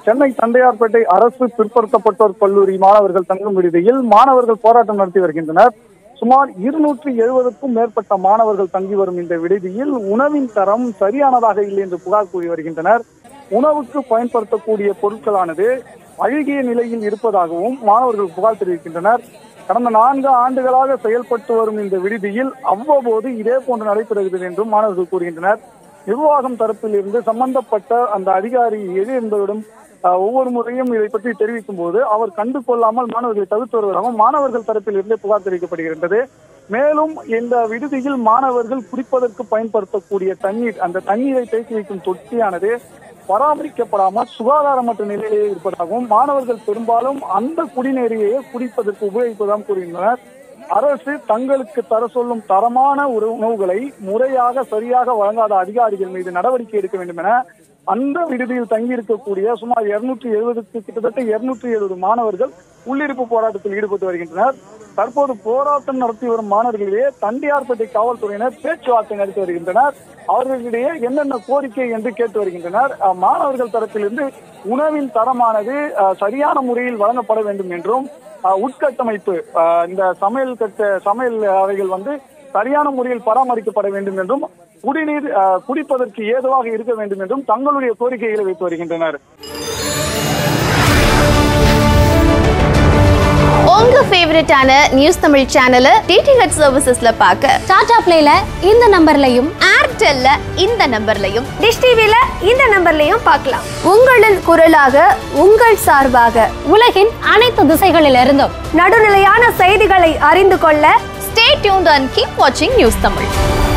சென்னை தண்டையார்பேட்டை அரசு பிற்படுத்தப்பட்டோர் கல்லூரி மாணவர்கள் தங்கும் விடுதியில் மாணவர்கள் போராட்டம் நடத்தி வருகின்றனர் சுமார் இருநூற்றி எழுபதுக்கும் மேற்பட்ட மாணவர்கள் தங்கி வரும் இந்த விடுதியில் உணவின் தரம் சரியானதாக இல்லை என்று புகார் கூறி வருகின்றனர் உணவுக்கு பயன்படுத்தக்கூடிய பொருட்களானது அழுகிய நிலையில் இருப்பதாகவும் மாணவர்கள் புகார் தெரிவிக்கின்றனர் கடந்த நான்கு ஆண்டுகளாக செயல்பட்டு வரும் இந்த விடுதியில் அவ்வப்போது இதே போன்று நடைபெறுகிறது என்றும் மாணவர்கள் கூறுகின்றனர் நிர்வாகம் தரப்பில் இருந்து சம்பந்தப்பட்ட அந்த அதிகாரி எது என்பதுடன் அஹ், ஒவ்வொரு முறையும் இதை பற்றி தெரிவிக்கும் போது அவர் கண்டு கொள்ளாமல் மாணவர்களை தவிர்த்து வருவதாகவும் மாணவர்கள் தரப்பில் இருந்தே புகார் தெரிவிக்கப்படுகின்றது மேலும் இந்த விடுதியில் மாணவர்கள் குடிப்பதற்கு பயன்படுத்தக்கூடிய தண்ணீர் அந்த தண்ணீரை தேக்கி வைக்கும் தொட்டியானது பராமரிக்கப்படாமல் சுகாதாரமற்ற நிலையிலேயே இருப்பதாகவும் மாணவர்கள் பெரும்பாலும் அந்த குடிநீரையே குடிப்பதற்கு உபயோகிப்பதாகவும் கூறுகின்றனர் அரசு தங்களுக்கு தர சொல்லும் தரமான ஒரு உணவுகளை முறையாக சரியாக வழங்காத அதிகாரிகள் மீது நடவடிக்கை எடுக்க வேண்டும் என அந்த விடுதியில் தங்கியிருக்கக்கூடிய சுமார் இருநூற்றி எழுபதுக்கு கிட்டத்தட்ட இருநூற்றி எழுபது மாணவர்கள் உள்ளிருப்பு போராட்டத்தில் ஈடுபட்டு வருகின்றனர் தற்போது போராட்டம் நடத்தி வரும் மாணவர்களிடையே தண்டியார்பேட்டை காவல்துறையினர் பேச்சுவார்த்தை நடத்தி வருகின்றனர் அவர்களிடையே என்னென்ன கோரிக்கை என்று கேட்டு வருகின்றனர் அஹ், மாணவர்கள் தரப்பிலிருந்து உணவின் தரமானது அஹ், சரியான முறையில் வழங்கப்பட வேண்டும் என்றும் அஹ், உட்கட்டமைப்பு அஹ், இந்த சமையல் கட்ட சமையல் அறைகள் வந்து சரியான முறையில் பராமரிக்கப்பட வேண்டும் என்றும் குடிநீர் அஹ், குடிப்பதற்கு ஏதுவாக இருக்க வேண்டும் என்றும் தங்களுடைய கோரிக்கைகளை வைத்து வருகின்றனர் உங்க ஃபேவரட்டான நியூஸ் தமிழ் சேனலை டிடிஹெச் சர்வீசஸ்ல பார்க்க டாடா பிளேல இந்த நம்பர்லையும் ஏர்டெல்ல இந்த நம்பர்லையும் டிஷ் டிவில இந்த நம்பர்லையும் பார்க்கலாம் உங்களின் குரலாக உங்கள் சார்பாக உலகின் அனைத்து திசைகளிலிருந்தும் நடுநிலையான செய்திகளை அறிந்து கொள்ள ஸ்டே டியூன்ட் அண்ட் கீப் வாட்சிங் நியூஸ் தமிழ்